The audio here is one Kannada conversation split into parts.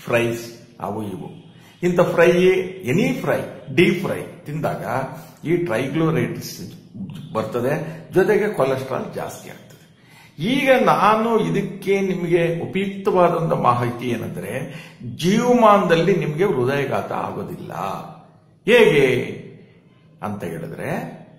ಫ್ರೈಸ್ ಅವು ಇವು ಇಂಥ fry any fry deep fry ತಿಂದಾಗ ಈ ಟ್ರೈಗ್ಲೋರೇಟ್ಸ್ ಬರ್ತದೆ ಜೊತೆಗೆ ಕೊಲೆಸ್ಟ್ರಾಲ್ ಜಾಸ್ತಿ ಆಗ್ತದೆ ಈಗ ನಾನು ಇದಕ್ಕೆ ನಿಮಗೆ ಉಪಯುಕ್ತವಾದಂತ ಮಾಹಿತಿ ಏನಂದ್ರೆ ಜೀವಮಾನದಲ್ಲಿ ನಿಮಗೆ ಹೃದಯಘಾತ ಆಗೋದಿಲ್ಲ ಹೇಗೆ ಅಂತ ಹೇಳಿದ್ರೆ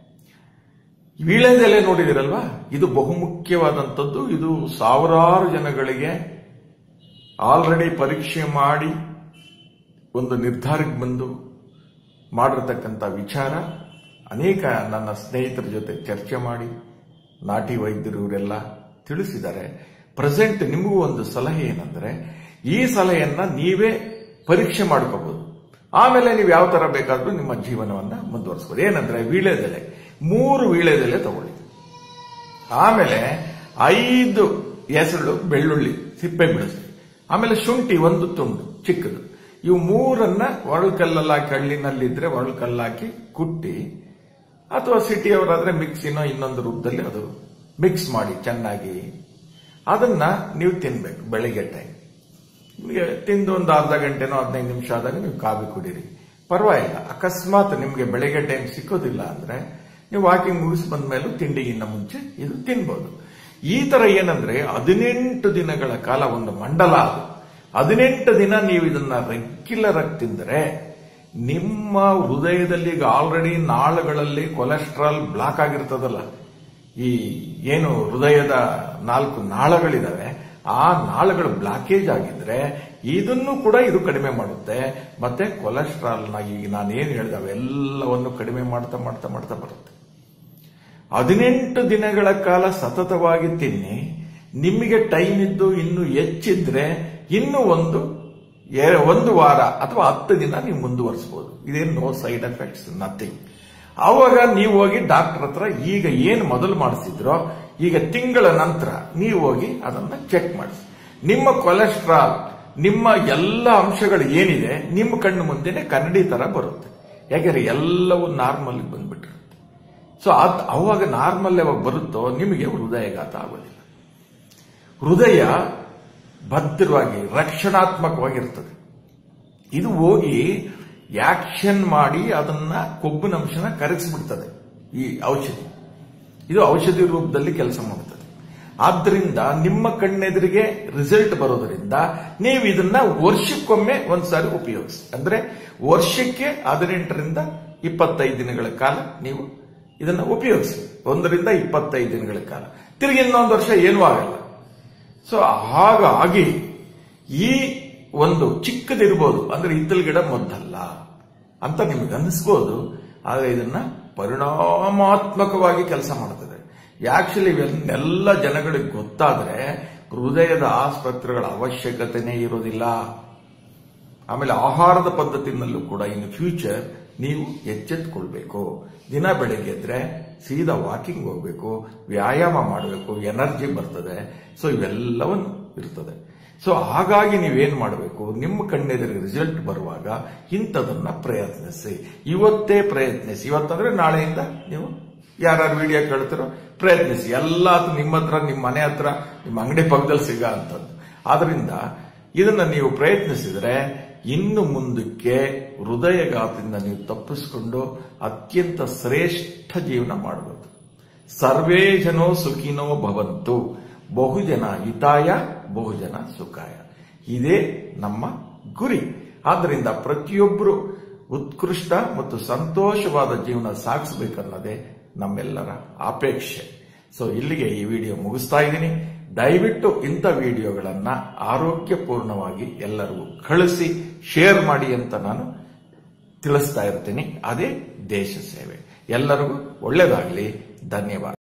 ವೀಳ್ಯದೆಲೆ ನೋಡಿದಿರಲ್ವಾ ಇದು ಬಹುಮುಖ್ಯವಾದಂಥದ್ದು ಇದು ಸಾವಿರಾರು ಜನಗಳಿಗೆ ಆಲ್ರೆಡಿ ಪರೀಕ್ಷೆ ಮಾಡಿ ಒಂದು ನಿರ್ಧಾರಕ್ಕೆ ಬಂದು ಮಾಡಿರ್ತಕ್ಕಂಥ ವಿಚಾರ ಅನೇಕ ನನ್ನ ಸ್ನೇಹಿತರ ಜೊತೆ ಚರ್ಚೆ ಮಾಡಿ ನಾಟಿ ವೈದ್ಯರು ಇವರೆಲ್ಲ ತಿಳಿಸಿದ್ದಾರೆ ಪ್ರೆಸೆಂಟ್ ನಿಮಗೂ ಒಂದು ಸಲಹೆ ಏನಂದ್ರೆ ಈ ಸಲಹೆಯನ್ನ ನೀವೇ ಪರೀಕ್ಷೆ ಮಾಡ್ಕೋಬಹುದು ಆಮೇಲೆ ನೀವು ಯಾವ ತರ ಬೇಕಾದ್ರೂ ನಿಮ್ಮ ಜೀವನವನ್ನ ಮುಂದುವರಿಸಬಹುದು ಏನಂದ್ರೆ ವೀಳ್ಯದೆಲೆ ಮೂರು ವೀಳ್ಯದೆಲೆ ತಗೊಳ್ಳಿ ಆಮೇಲೆ ಐದು ಹೆಸರು ಬೆಳ್ಳುಳ್ಳಿ ಸಿಪ್ಪೆ ಬಿಡಿಸಿ ಆಮೇಲೆ ಶುಂಠಿ ಒಂದು ತುಂಡು ಚಿಕ್ಕದು ಇವು ಮೂರನ್ನ ಒಳಕಲ್ಲಲ್ಲಿ ಹಾಕಿ ಹಳ್ಳಿನಲ್ಲಿದ್ರೆ ಒಳಕಲ್ಲಾಕಿ ಕುಟ್ಟಿ ಅಥವಾ ಸಿಟಿಯವರಾದ್ರೆ ಮಿಕ್ಸಿನೋ ಇನ್ನೊಂದು ರೂಪದಲ್ಲಿ ಅದು ಮಿಕ್ಸ್ ಮಾಡಿ ಚೆನ್ನಾಗಿ ಅದನ್ನ ನೀವು ತಿನ್ಬೇಕು ಬೆಳಿಗ್ಗೆ ಟೈಮ್ ನಿಮಗೆ ತಿಂದು ಒಂದು ಅರ್ಧ ಗಂಟೆನೋ ಹದಿನೈದು ನಿಮಿಷ ಆದಾಗ ನೀವು ಕಾಫಿ ಕುಡೀರಿ ಪರವಾಗಿಲ್ಲ ಅಕಸ್ಮಾತ್ ನಿಮಗೆ ಬೆಳಿಗ್ಗೆ ಟೈಮ್ ಸಿಕ್ಕೋದಿಲ್ಲ ಅಂದ್ರೆ ನೀವು ವಾಕಿಂಗ್ ಮುಗಿಸಿ ಬಂದ ಮೇಲೂ ತಿಂಡಿಗಿನ್ನ ಮುಂಚೆ ಇದು ತಿನ್ಬೋದು ಈ ತರ ಏನಂದ್ರೆ ಹದಿನೆಂಟು ದಿನಗಳ ಕಾಲ ಒಂದು ಮಂಡಲ ಅದು ಹದಿನೆಂಟು ದಿನ ನೀವು ಇದನ್ನ ರೆಗ್ಯುಲರ್ ಆಗಿ ತಿಂದರೆ ನಿಮ್ಮ ಹೃದಯದಲ್ಲಿ ಈಗ ಆಲ್ರೆಡಿ ನಾಳಗಳಲ್ಲಿ ಕೊಲೆಸ್ಟ್ರಾಲ್ ಬ್ಲಾಕ್ ಆಗಿರ್ತದಲ್ಲ ಈ ಏನು ಹೃದಯದ ನಾಲ್ಕು ನಾಳಗಳಿದಾವೆ ಆ ನಾಳಗಳು ಬ್ಲಾಕೇಜ್ ಆಗಿದ್ರೆ ಇದನ್ನು ಕೂಡ ಇದು ಕಡಿಮೆ ಮಾಡುತ್ತೆ ಮತ್ತೆ ಕೊಲೆಸ್ಟ್ರಾಲ್ನ ಈಗ ನಾನೇನು ಹೇಳಿದೆ ಅವೆಲ್ಲವನ್ನು ಕಡಿಮೆ ಮಾಡ್ತಾ ಮಾಡ್ತಾ ಮಾಡ್ತಾ ಬರುತ್ತೆ ಹದಿನೆಂಟು ದಿನಗಳ ಕಾಲ ಸತತವಾಗಿ ತಿನ್ನಿ ನಿಮಗೆ ಟೈಮ್ ಇದ್ದು ಇನ್ನು ಹೆಚ್ಚಿದ್ರೆ ಇನ್ನು ಒಂದು ಎ- ಒಂದು ವಾರ ಅಥವಾ ಹತ್ತು ದಿನ ನೀವು ಮುಂದುವರಿಸಬಹುದು ಇದೇನು ನೋ ಸೈಡ್ ಎಫೆಕ್ಟ್ಸ್ ನಥಿಂಗ್ ಆವಾಗ ನೀವು ಹೋಗಿ ಡಾಕ್ಟರ್ ಹತ್ರ ಈಗ ಏನು ಮೊದಲು ಮಾಡಿಸಿದ್ರೋ ಈಗ ತಿಂಗಳ ನಂತರ ನೀವು ಹೋಗಿ ಅದನ್ನ ಚೆಕ್ ಮಾಡಿಸಿ ನಿಮ್ಮ ಕೊಲೆಸ್ಟ್ರಾಲ್ ನಿಮ್ಮ ಎಲ್ಲ ಅಂಶಗಳು ಏನಿದೆ ನಿಮ್ಮ ಕಣ್ಣು ಮುಂದೆನೆ ಕನ್ನಡಿ ತರ ಬರುತ್ತೆ ಯಾಕೆಂದ್ರೆ ಎಲ್ಲವೂ ನಾರ್ಮಲ್ ಬಂದ್ಬಿಟ್ಟಿರುತ್ತೆ ಸೊ ಅದ್ ಅವಾಗ ನಾರ್ಮಲ್ ಯಾವಾಗ ಬರುತ್ತೋ ನಿಮಗೆ ಹೃದಯಘಾತ ಆಗೋದಿಲ್ಲ ಹೃದಯ ಭದ್ರವಾಗಿ ರಕ್ಷಣಾತ್ಮಕವಾಗಿರ್ತದೆ ಇದು ಹೋಗಿ ಆಕ್ಷನ್ ಮಾಡಿ ಅದನ್ನ ಕೊಬ್ಬಿನಂಶನ ಕರಗಿಸ್ಬಿಡ್ತದೆ ಈ ಔಷಧಿ ಇದು ಔಷಧಿ ರೂಪದಲ್ಲಿ ಕೆಲಸ ಮಾಡುತ್ತದೆ ಆದ್ರಿಂದ ನಿಮ್ಮ ಕಣ್ಣೆದುರಿಗೆ ರಿಸಲ್ಟ್ ಬರೋದ್ರಿಂದ ನೀವು ಇದನ್ನ ವರ್ಷಕ್ಕೊಮ್ಮೆ ಒಂದ್ಸಾರಿ ಉಪಯೋಗಿಸಿ ಅಂದ್ರೆ ವರ್ಷಕ್ಕೆ ಹದಿನೆಂಟರಿಂದ ಇಪ್ಪತ್ತೈದು ದಿನಗಳ ಕಾಲ ನೀವು ಇದನ್ನ ಉಪಯೋಗಿಸಿ ಒಂದರಿಂದ ಇಪ್ಪತ್ತೈದು ದಿನಗಳ ಕಾಲ ತಿರುಗಿ ಇನ್ನೊಂದು ವರ್ಷ ಏನೂ ಆಗಲ್ಲ ಸೊ ಹಾಗಾಗಿ ಈ ಒಂದು ಚಿಕ್ಕದಿರ್ಬೋದು ಅಂದ್ರೆ ಇದ್ದಲ್ ಗಿಡ ಮೊದ್ದಲ್ಲ ಅಂತ ನಿಮ್ಗೆ ಅನಿಸ್ಬೋದು ಆದ್ರೆ ಇದನ್ನ ಪರಿಣಾಮಾತ್ಮಕವಾಗಿ ಕೆಲಸ ಮಾಡ್ತದೆ ಆಕ್ಚುಲಿ ಇವೆಲ್ಲ ಜನಗಳಿಗೆ ಗೊತ್ತಾದ್ರೆ ಹೃದಯದ ಆಸ್ಪತ್ರೆಗಳ ಅವಶ್ಯಕತೆನೇ ಇರೋದಿಲ್ಲ ಆಮೇಲೆ ಆಹಾರದ ಪದ್ಧತಿನಲ್ಲೂ ಕೂಡ ಇನ್ ಫ್ಯೂಚರ್ ನೀವು ಎಚ್ಚೆತ್ಕೊಳ್ಬೇಕು ದಿನ ಬೆಳಗ್ಗೆ ಎದ್ರೆ ಸೀದಾ ವಾಕಿಂಗ್ ಹೋಗ್ಬೇಕು ವ್ಯಾಯಾಮ ಮಾಡಬೇಕು ಎನರ್ಜಿ ಬರ್ತದೆ ಸೊ ಇವೆಲ್ಲವನ್ನು ಇರ್ತದೆ ಸೊ ಹಾಗಾಗಿ ನೀವೇನ್ ಮಾಡಬೇಕು ನಿಮ್ಮ ಕಣ್ಣೆದುರಿಗೆ ರಿಸಲ್ಟ್ ಬರುವಾಗ ಇಂಥದನ್ನ ಪ್ರಯತ್ನಿಸಿ ಇವತ್ತೇ ಪ್ರಯತ್ನಿಸಿ ಇವತ್ತಂದ್ರೆ ನಾಳೆಯಿಂದ ನೀವು ಯಾರು ವಿಡಿಯೋ ಕೇಳ್ತಾರೋ ಪ್ರಯತ್ನಿಸಿ ಎಲ್ಲ ನಿಮ್ಮ ಹತ್ರ ನಿಮ್ಮ ಮನೆ ಹತ್ರ ನಿಮ್ಮ ಅಂಗಡಿ ಪಕ್ಕದಲ್ಲಿ ಸಿಗ ಅಂತದ್ದು ಆದ್ರಿಂದ ಇದನ್ನ ನೀವು ಪ್ರಯತ್ನಿಸಿದ್ರೆ ಇನ್ನು ಮುಂದಕ್ಕೆ ಹೃದಯಘಾತದಿಂದ ನೀವು ತಪ್ಪಿಸಿಕೊಂಡು ಅತ್ಯಂತ ಶ್ರೇಷ್ಠ ಜೀವನ ಮಾಡಬಹುದು ಸರ್ವೇ ಜನೋ ಸುಖಿನೋ ಭವಂತು ಬಹುಜನ ಹಿತಾಯ ಬಹುಜನ ಸುಖಾಯ ಇದೇ ನಮ್ಮ ಗುರಿ ಆದ್ದರಿಂದ ಪ್ರತಿಯೊಬ್ಬರು ಉತ್ಕೃಷ್ಟ ಮತ್ತು ಸಂತೋಷವಾದ ಜೀವನ ಸಾಗಿಸಬೇಕನ್ನೋದೇ ನಮ್ಮೆಲ್ಲರ ಅಪೇಕ್ಷೆ ಸೊ ಇಲ್ಲಿಗೆ ಈ ವಿಡಿಯೋ ಮುಗಿಸ್ತಾ ಇದ್ದೀನಿ ದಯವಿಟ್ಟು ಇಂಥ ವಿಡಿಯೋಗಳನ್ನ ಆರೋಗ್ಯಪೂರ್ಣವಾಗಿ ಎಲ್ಲರಿಗೂ ಕಳಿಸಿ ಶೇರ್ ಮಾಡಿ ಅಂತ ನಾನು ತಿಳಿಸ್ತಾ ಇರ್ತೀನಿ ಅದೇ ದೇಶ ಸೇವೆ ಎಲ್ಲರಿಗೂ ಒಳ್ಳೆಯದಾಗಲಿ ಧನ್ಯವಾದ